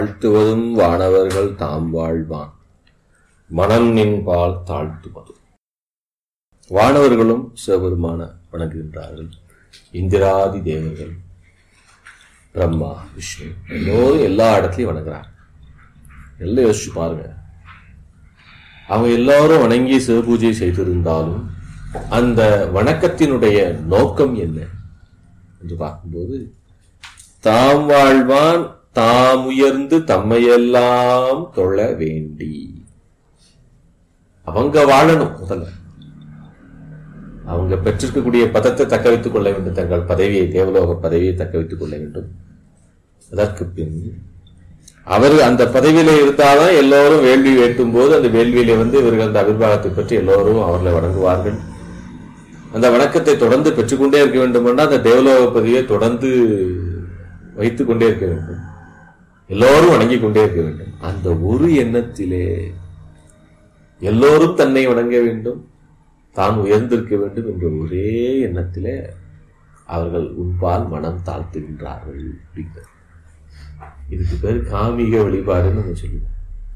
வாழ்த்துவதும் வானவர்கள் தாம் வாழ்வான் மனம் நின்பால் தாழ்த்துவதும் வானவர்களும் சிவபெருமான வணங்குகின்றார்கள் இந்திராதி தேவர்கள் பிரம்மா விஷ்ணு எல்லோரும் எல்லா இடத்துலையும் வணங்குறாங்க எல்லாம் யோசிச்சு பாருங்க அவங்க எல்லாரும் வணங்கி சிவபூஜை செய்திருந்தாலும் அந்த வணக்கத்தினுடைய நோக்கம் என்ன என்று பார்க்கும்போது தாம் வாழ்வான் தாம் உயர்ந்து தம்மையெல்லாம் தொழ வேண்டி அவங்க வாழணும் முதல்ல அவங்க பெற்றிருக்கக்கூடிய பதத்தை தக்க வைத்துக் கொள்ள வேண்டும் தங்கள் பதவியை தேவலோக பதவியை தக்க வைத்துக் கொள்ள வேண்டும் அதற்கு பின் அவர் அந்த பதவியில இருந்தாதான் எல்லோரும் வேள்வி வேட்டும் போது அந்த வேள்வியில வந்து இவர்கள் அந்த அபிர்வாகத்தை பற்றி எல்லோரும் அவர்களை வணங்குவார்கள் அந்த வணக்கத்தை தொடர்ந்து பெற்றுக்கொண்டே இருக்க வேண்டும் என்றால் அந்த தேவலோக பதவியை தொடர்ந்து வைத்துக் கொண்டே இருக்க வேண்டும் எல்லோரும் வணங்கிக் கொண்டே இருக்க வேண்டும் அந்த ஒரு எண்ணத்திலே எல்லோரும் தன்னை வணங்க வேண்டும் தான் உயர்ந்திருக்க வேண்டும் என்ற ஒரே எண்ணத்திலே அவர்கள் உன்பால் மனம் தாழ்த்துகின்றார்கள் அப்படிங்கிறது இதுக்கு பேர் காமிக வழிபாடுன்னு நம்ம சொல்லுவோம்